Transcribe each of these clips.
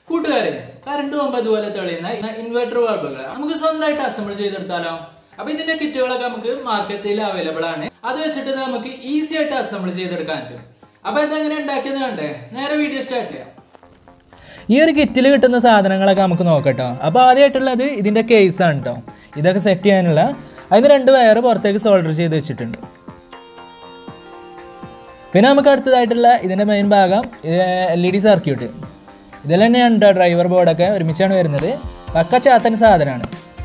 കൂട്ടുകാരെ കറണ്ട് പോകുമ്പോ ഇതുപോലെ തെളിയുന്ന ഇൻവെർട്ടർ ബൾബുകൾ നമുക്ക് സ്വന്തമായിട്ട് അസംബിൾ ചെയ്തെടുത്താലോ അപ്പൊ ഇതിന്റെ കിറ്റുകളൊക്കെ നമുക്ക് മാർക്കറ്റിൽ അവൈലബിൾ ആണ് അത് വെച്ചിട്ട് നമുക്ക് ഈസി ആയിട്ട് അസംബിൾ ചെയ്തെടുക്കാൻ പറ്റും അപ്പൊ ഇതെങ്ങനെ ഉണ്ടാക്കിയത് കണ്ടേ നേരെ വീഡിയോ സ്റ്റാർട്ട് ചെയ്യാം ഈ ഒരു കിറ്റിൽ കിട്ടുന്ന സാധനങ്ങളൊക്കെ നമുക്ക് നോക്കട്ടോ അപ്പോൾ ആദ്യമായിട്ടുള്ളത് ഇതിൻ്റെ കേസാണ് കേട്ടോ ഇതൊക്കെ സെറ്റ് ചെയ്യാനുള്ള അതിന് രണ്ട് വയർ പുറത്തേക്ക് സോൾഡർ ചെയ്ത് വെച്ചിട്ടുണ്ട് പിന്നെ നമുക്ക് അടുത്തതായിട്ടുള്ള ഇതിൻ്റെ മെയിൻ ഭാഗം എൽ ഇ ഡി സർക്യൂട്ട് ഇതിൽ തന്നെയാണ് കേട്ടോ ഡ്രൈവർ ബോർഡൊക്കെ ഒരുമിച്ചാണ് വരുന്നത് പക്ക ചാത്തൻ സാധനമാണ്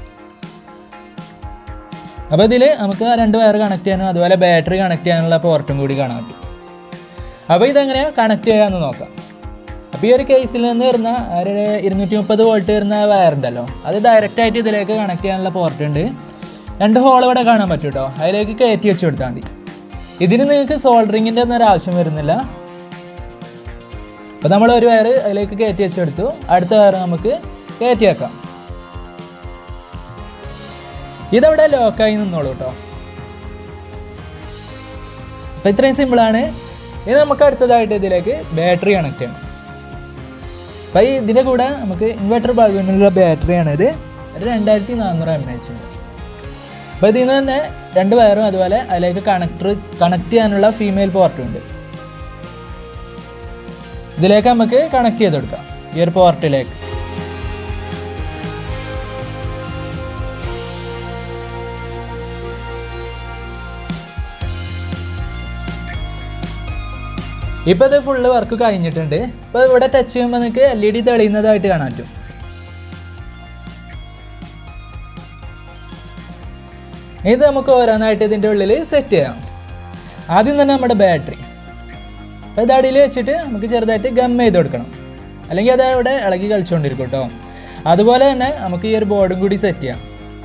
അപ്പോൾ ഇതിൽ നമുക്ക് രണ്ട് വയർ കണക്ട് ചെയ്യാനും അതുപോലെ ബാറ്ററി കണക്ട് ചെയ്യാനുള്ള പോർട്ടും കൂടി കാണാൻ പറ്റും അപ്പോൾ ഇതെങ്ങനെ കണക്ട് ചെയ്യാമെന്ന് നോക്കാം അപ്പോൾ ഈ ഒരു കേസിൽ നിന്ന് വരുന്ന ഒരു ഇരുന്നൂറ്റി മുപ്പത് വോൾട്ട് വരുന്ന വയർ ഉണ്ടല്ലോ അത് ഡയറക്റ്റ് ആയിട്ട് ഇതിലേക്ക് കണക്ട് ചെയ്യാനുള്ള പോർട്ട് ഉണ്ട് രണ്ട് ഹോൾ ഇവിടെ കാണാൻ പറ്റും കേട്ടോ അതിലേക്ക് കയറ്റി വെച്ച് കൊടുത്താൽ മതി ഇതിന് നിങ്ങൾക്ക് സോൾഡറിങ്ങിൻ്റെ ഒന്നും ഒരു ആവശ്യം വരുന്നില്ല അപ്പോൾ നമ്മൾ ഒരു വയർ അതിലേക്ക് കയറ്റി വെച്ചെടുത്തു അടുത്ത വയർ നമുക്ക് കയറ്റി വെക്കാം ഇതവിടെ ലോക്കായി നിന്നോളൂ കേട്ടോ അപ്പോൾ ഇത്രയും സിമ്പിളാണ് ഇത് നമുക്ക് അടുത്തതായിട്ട് ഇതിലേക്ക് ബാറ്ററി കണക്ട് ചെയ്യണം അപ്പോൾ ഈ ഇതിൻ്റെ കൂടെ നമുക്ക് ഇൻവെർട്ടർ ബൾബിനുള്ള ബാറ്ററിയാണ് ഇത് ഒരു രണ്ടായിരത്തി നാനൂറ് എം എച്ച് ഉണ്ട് അപ്പോൾ ഇതിൽ നിന്ന് തന്നെ രണ്ട് വയറും അതുപോലെ അതിലേക്ക് കണക്ടർ കണക്ട് ചെയ്യാനുള്ള ഫീമെയിൽ പോർട്ടും ഉണ്ട് ഇതിലേക്ക് നമുക്ക് കണക്ട് ചെയ്ത് കൊടുക്കാം ഈ ഒരു പോർട്ടിലേക്ക് ഇപ്പോൾ ഇത് ഫുള്ള് വർക്ക് കഴിഞ്ഞിട്ടുണ്ട് ഇപ്പോൾ ഇവിടെ ടച്ച് ചെയ്യുമ്പോൾ നിങ്ങൾക്ക് എൽ ഇ ഡി തെളിയുന്നതായിട്ട് കാണാൻ പറ്റും ഇത് നമുക്ക് ഓരോന്നായിട്ട് ഇതിൻ്റെ ഉള്ളിൽ സെറ്റ് ചെയ്യാം ആദ്യം തന്നെ നമ്മുടെ ബാറ്ററി അപ്പോൾ ഇത് അടിയിൽ വെച്ചിട്ട് നമുക്ക് ചെറുതായിട്ട് ഗം ചെയ്ത് കൊടുക്കണം അല്ലെങ്കിൽ അത് അവിടെ ഇളകി കളിച്ചുകൊണ്ടിരിക്കും കേട്ടോ അതുപോലെ തന്നെ നമുക്ക് ഈ ഒരു ബോർഡും കൂടി സെറ്റ് ചെയ്യാം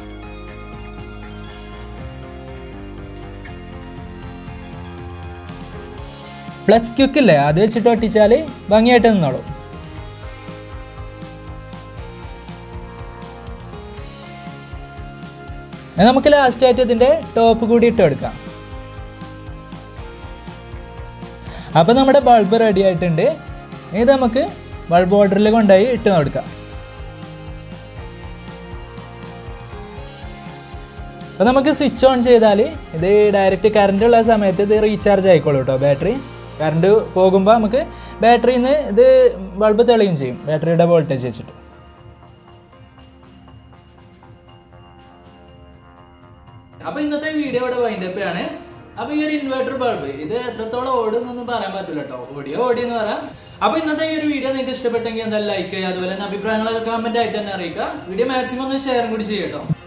ഫ്ലെക്സ് ക്യുക്ക് ഇല്ലേ അത് വെച്ചിട്ട് ഒട്ടിച്ചാൽ ഭംഗിയായിട്ട് നിന്നോളൂ ഇനി നമുക്ക് ലാസ്റ്റ് ആയിട്ട് ഇതിൻ്റെ ടോപ്പ് കൂടി ഇട്ട് കൊടുക്കാം അപ്പോൾ നമ്മുടെ ബൾബ് റെഡി ആയിട്ടുണ്ട് ഇത് നമുക്ക് ബൾബ് ഓർഡറിൽ കൊണ്ടുപോയി ഇട്ട് കൊടുക്കാം അപ്പോൾ നമുക്ക് സ്വിച്ച് ഓൺ ചെയ്താൽ ഇത് ഡയറക്റ്റ് കറണ്ട് ഉള്ള സമയത്ത് ഇത് റീചാർജ് ആയിക്കോളൂ കേട്ടോ ബാറ്ററി കറണ്ട് പോകുമ്പോൾ നമുക്ക് ബാറ്ററിയിൽ നിന്ന് ഇത് ബൾബ് തെളിയും ചെയ്യും ബാറ്ററിയുടെ വോൾട്ടേജ് വെച്ചിട്ട് അപ്പൊ ഇന്നത്തെ വീഡിയോ ഇവിടെ വൈൻഡപ്പ് ആണ് അപ്പൊ ഈ ഒരു ഇൻവെർട്ടർ ബൾബ് ഇത് എത്രത്തോളം ഓടുന്നൊന്നും പറയാൻ പറ്റില്ല കേട്ടോ ഓടിയോ ഓടി എന്ന് പറയാം അപ്പൊ ഇന്നത്തെ ഈ ഒരു വീഡിയോ നിങ്ങൾക്ക് ഇഷ്ടപ്പെട്ടെങ്കിൽ എന്തായാലും ലൈക്ക് ചെയ്യുക അതുപോലെ തന്നെ അഭിപ്രായങ്ങളൊക്കെ കമന്റ് ആയിട്ട് തന്നെ അറിയിക്കുക വീഡിയോ മാക്സിമം ഒന്ന് ഷെയറും കൂടി ചെയ്യട്ടോ